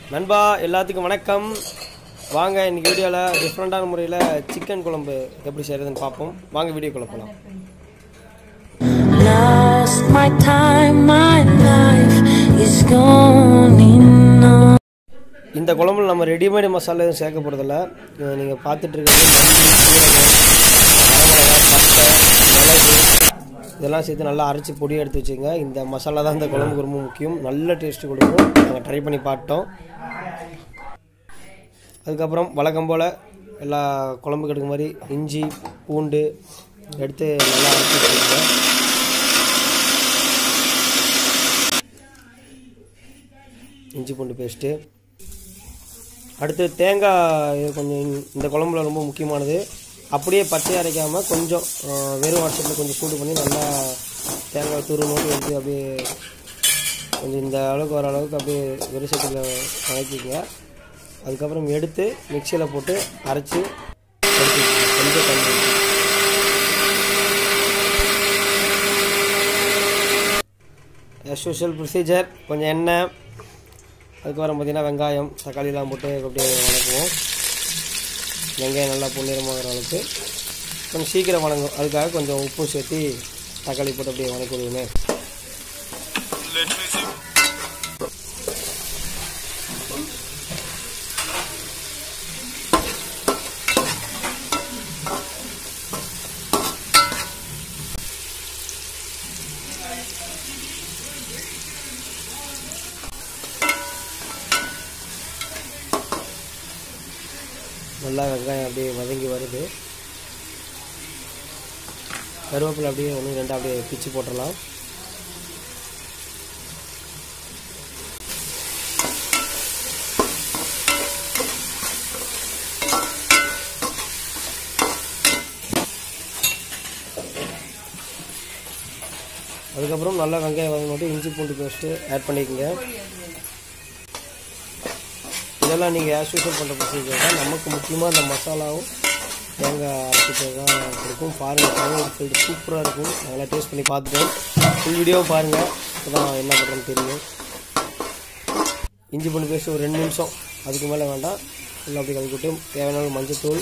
நண்பா எல்லாத்துக்கும் வணக்கம் வாங்க இன்னைக்கு வீடியோவில் டிஃப்ரெண்ட்டான முறையில் சிக்கன் குழம்பு எப்படி செய்கிறதுன்னு பார்ப்போம் வாங்க வீடியோக்குள்ள போகலாம் Lost my time, my life is gone in on. இந்த குழம்புல நம்ம ரெடிமேட் மசாலா எதுவும் சேர்க்க போகிறதில்ல நீங்கள் பார்த்துட்டு இருக்கிறது மல்லி சீரகம் வரமிளகா பட்டை மிளகு இதெல்லாம் சேர்த்து நல்லா அரைச்சி பொடி எடுத்து வச்சுங்க இந்த மசாலா தான் இந்த குழம்புக்கு ரொம்ப முக்கியம் நல்ல டேஸ்ட் கொடுக்கும் நாங்கள் ட்ரை பண்ணி பார்த்தோம் அதுக்கப்புறம் வழக்கம் போல் எல்லா குழம்புக்கு எடுக்க மாதிரி இஞ்சி பூண்டு எடுத்து நல்லா அரைச்சி வச்சுக்கோங்க இஞ்சி பூண்டு பேஸ்ட்டு அடுத்து தேங்காய் இது கொஞ்சம் இந்த குழம்புல ரொம்ப முக்கியமானது அப்படியே பச்சையாக அரைக்காமல் கொஞ்சம் அஹ், வெறும் வாட்ஸ்அப்பில் கொஞ்சம் சூடு பண்ணி நல்லா தேங்காய் துரு நோட்டி எடுத்து அப்படியே கொஞ்சம் இந்த அளவுக்கு வர அளவுக்கு அப்படியே வெறுசத்தில் வதக்கிக்கங்க அதுக்கப்புறம் எடுத்து மிக்சியில் போட்டு அரைச்சி எடுத்து வச்சுக்கோங்க. கொஞ்சம் தண்ணி ஊத்தி. as usual ப்ரொசீஜர் கொஞ்சம் எண்ணெய் அதுக்கப்புறம் பார்த்தீங்கன்னா வெங்காயம் தக்காளிலாம் போட்டு அப்படியே வதக்குவோம் வெங்காயம் நல்லா பொன்னிறமாகிற அளவுக்கு கொஞ்சம் சீக்கிரம் வணங்கும் அதுக்காக கொஞ்சம் உப்பு சேர்த்து தக்காளி போட்டு அப்படியே வதக்கி விடுவோமே நல்லா வெங்காயம் அப்படியே வதங்கி வருது கருவேப்பிலை அப்படியே ஒன்று ரெண்டு அப்படியே பிச்சு போட்டுடலாம் அதுக்கப்புறம் நல்லா வெங்காயம் வதங்கிட்டு இஞ்சி பூண்டு பேஸ்ட்டு ஆட் பண்ணிக்கோங்க இதெல்லாம் நீங்கள் ஆஸ் யூஸ்வல் பண்ணுற ப்ரொசீஜர் தான் நமக்கு முக்கியமாக இந்த மசாலாவும் தேங்காய் அரைச்சிட்டு தான் கொடுக்கும் பாருங்கள் பாருங்கள் சொல்லிட்டு சூப்பராக இருக்கும் நல்லா டேஸ்ட் பண்ணி பார்த்துட்டோம் ஃபுல் வீடியோவும் பாருங்கள் அப்போ தான் என்ன பண்ணுறோன்னு தெரியும் இஞ்சி பூண்டு பேஸ்ட் ஒரு ரெண்டு நிமிஷம் அதுக்கு மேலே வேண்டாம் ஃபுல்லாக அப்படி கலக்கிவிட்டு தேவையான அளவு மஞ்சத்தூள்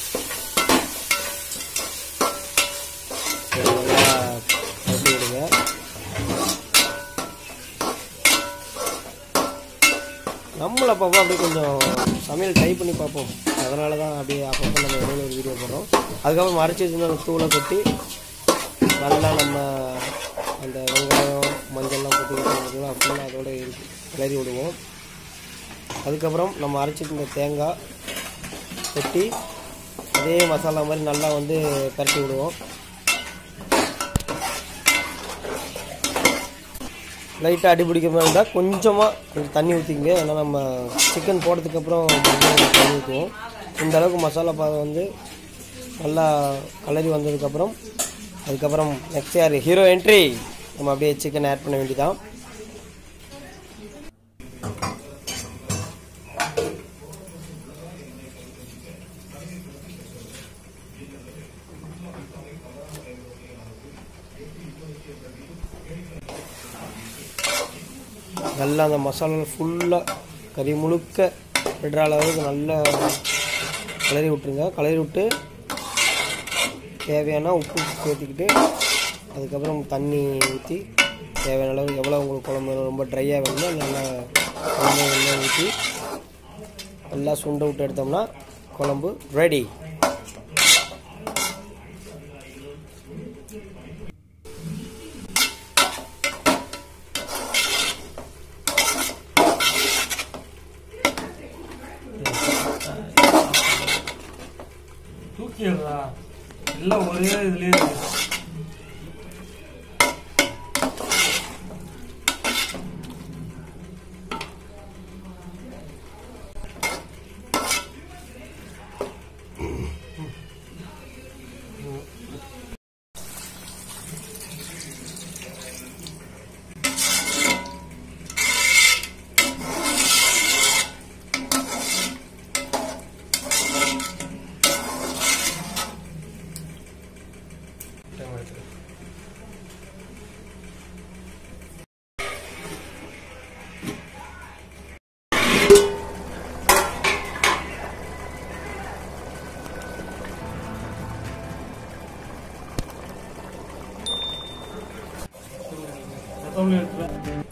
நல்லா கலக்கி விடுங்க நம்மள அப்பப்போ அப்படியே கொஞ்சம் சமையல் ட்ரை பண்ணி பார்ப்போம் அதனால தான் அப்படியே அப்பப்போ நம்ம இடையில ஒரு வீடியோ போடுறோம் அதுக்கப்புறம் அரைச்சி வச்சிருந்த அந்த தூளை கொட்டி நல்லா நம்ம அந்த வெங்காயம் மஞ்சள்லாம் கொட்டி பார்த்தீங்களா ஃபுல்லாக அதோட இருக்கு கிளறி விடுவோம் அதுக்கப்புறம் நம்ம அரைச்சிருந்த தேங்காய் கொட்டி அதே மசாலா மாதிரி நல்லா வந்து பரட்டி விடுவோம் லைட்டாக அடி பிடிக்க மாதிரி இருந்தால் கொஞ்சமாக கொஞ்சம் தண்ணி ஊற்றிங்க ஏன்னா நம்ம சிக்கன் போட்டதுக்கப்புறம் மறுபடியும் தண்ணி ஊற்றுவோம் இந்த அளவுக்கு மசாலா பாதம் வந்து நல்லா கலரி வந்ததுக்கப்புறம் அதுக்கப்புறம் நெக்ஸ்ட் யார் ஹீரோ என்ட்ரி நம்ம அப்படியே சிக்கன் ஆட் பண்ண வேண்டியதான் நல்லா அந்த மசாலா ஃபுல்லாக கறி முழுக்க விடுற அளவுக்கு நல்லா கிளறி விட்ருங்க கிளறி விட்டு தேவையான உப்பு சேர்த்துக்கிட்டு அதுக்கப்புறம் தண்ணி ஊற்றி தேவையான அளவு எவ்வளோ உங்களுக்கு குழம்பு வேணும் ரொம்ப ட்ரையாக வேணுமோ நல்லா குழம்பு எண்ணெய் ஊற்றி நல்லா சுண்டை விட்டு எடுத்தோம்னா குழம்பு ரெடி தூக்கிடுறா எல்லாம் ஒரே இதுலயே இருக்கு ஸ்டவ்ல எடுத்துறேன்